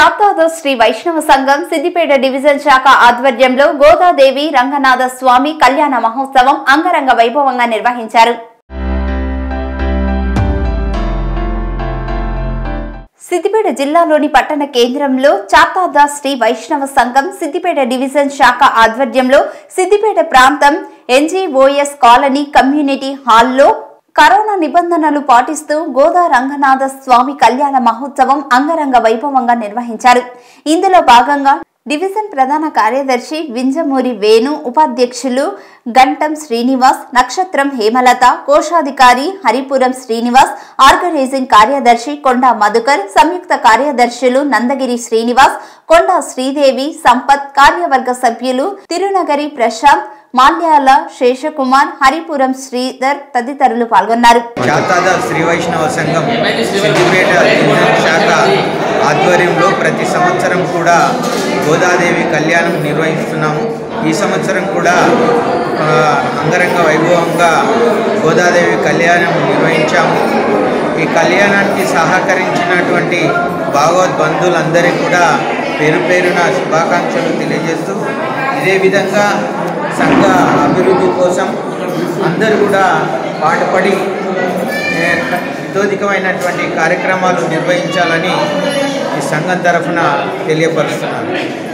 చాతాద శ్రీ వైష్ణవ సంఘం సిద్దిపేట డివిజన్ శాఖ ఆధ్వర్యంలో గోదాదేవి రంగనాథ స్వామి కళ్యాణ మహోత్సవం అంగరంగ వైభవంగా నిర్వహించారు సిద్దిపేట జిల్లాలోని పట్టణ కేంద్రంలో చాతాద శ్రీ వైష్ణవ సంఘం సిద్దిపేట డివిజన్ శాఖ ఆధ్వర్యంలో సిద్దిపేట ప్రాంతం ఎన్జీఓఎస్ కాలనీ కమ్యూనిటీ హాల్లో కరోనా నిబంధనలు పాటిస్తూ గోదా రంగనాథ స్వామి కళ్యాణ మహోత్సవం అంగరంగ వైభవంగా నిర్వహించారు ఇందులో భాగంగా డివిజన్ ప్రధాన కార్యదర్శి వింజమూరి వేణు ఉపాధ్యక్షులు గంటం శ్రీనివాస్ నక్షత్రం హేమలత కోశాధికారి హరిపురం శ్రీనివాస్ ఆర్గనైజింగ్ కార్యదర్శి కొండా మధుకర్ సంయుక్త కార్యదర్శులు నందగిరి శ్రీనివాస్ కొండా శ్రీదేవి సంపత్ కార్యవర్గ సభ్యులు తిరునగరి ప్రశాంత్ మాల్యాల శేషకుమార్ హరిపురం శ్రీధర్ తదితరులు పాల్గొన్నారు శాతాద శ్రీ వైష్ణవ సంఘం సిద్దిపేట డివిజన్ శాఖ ఆధ్వర్యంలో ప్రతి సంవత్సరం కూడా గోదాదేవి కళ్యాణం నిర్వహిస్తున్నాము ఈ సంవత్సరం కూడా ఆ, అంగరంగ వైభవంగా గోదాదేవి కళ్యాణం నిర్వహించాము ఈ కళ్యాణానికి సహకరించినటువంటి భాగవత్ బంధువులందరికీ కూడా పేరు పేరున శుభాకాంక్షలు తెలియజేస్తూ ఇదే విధంగా సంఘ అభివృద్ధి కోసం అందరూ కూడా పాటుపడి ఏ, ఇతోధికమైనటువంటి కార్యక్రమాలు నిర్వహించాలని ఈ సంఘం తరఫున తెలియపరుస్తున్నాను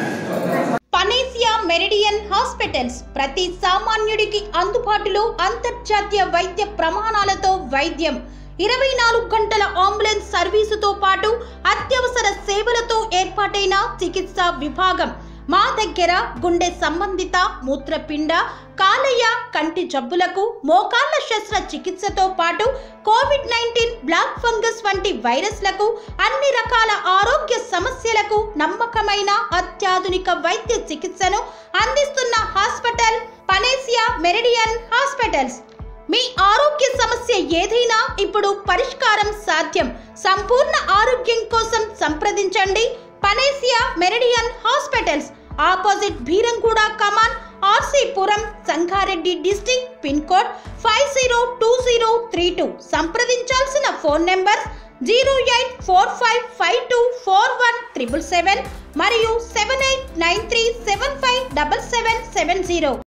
పనేసియా మెరిడియన్ హాస్పిటల్స్ ప్రతి సామాన్యుడికి అందుబాటులో అంతర్జాతీయ వైద్య ప్రమాణాలతో వైద్యం ఇరవై నాలుగు గంటల అంబులెన్స్ సర్వీసుతో పాటు అత్యవసర సేవలతో ఏర్పాటైన చికిత్సా విభాగం మా దగ్గర గుండె సంబంధిత మూత్రపిండ కాలేయ కంటి జబ్బులకు మోకాళ్ల శస్త్ర చికిత్సతో పాటు కోవిడ్ నైన్టీన్ బ్లాక్ ఫంగస్ వంటి వైరస్లకు అన్ని రకాల ఆరోగ్య సమస్యలకు నమ్మకమైన అత్యాధునిక వైద్య చికిత్సను అందిస్తున్న హాస్పిటల్ పనేసియా మెరిడియన్ హాస్పిటల్స్ మీ ఆరోగ్య సమస్య ఏదైనా ఇప్పుడు పరిష్కారం సాధ్యం సంపూర్ణ ఆరోగ్యం కోసం సంప్రదించండి Panacea Meridian hospitals opposite Bheeramguda Kaman RC Puram Sangareddy district pin code five zero two zero three two సంప్రదించాల్సిన phone number zero eight four five five two four one triple seven మరియు seven eight nine three seven five double seven seven zero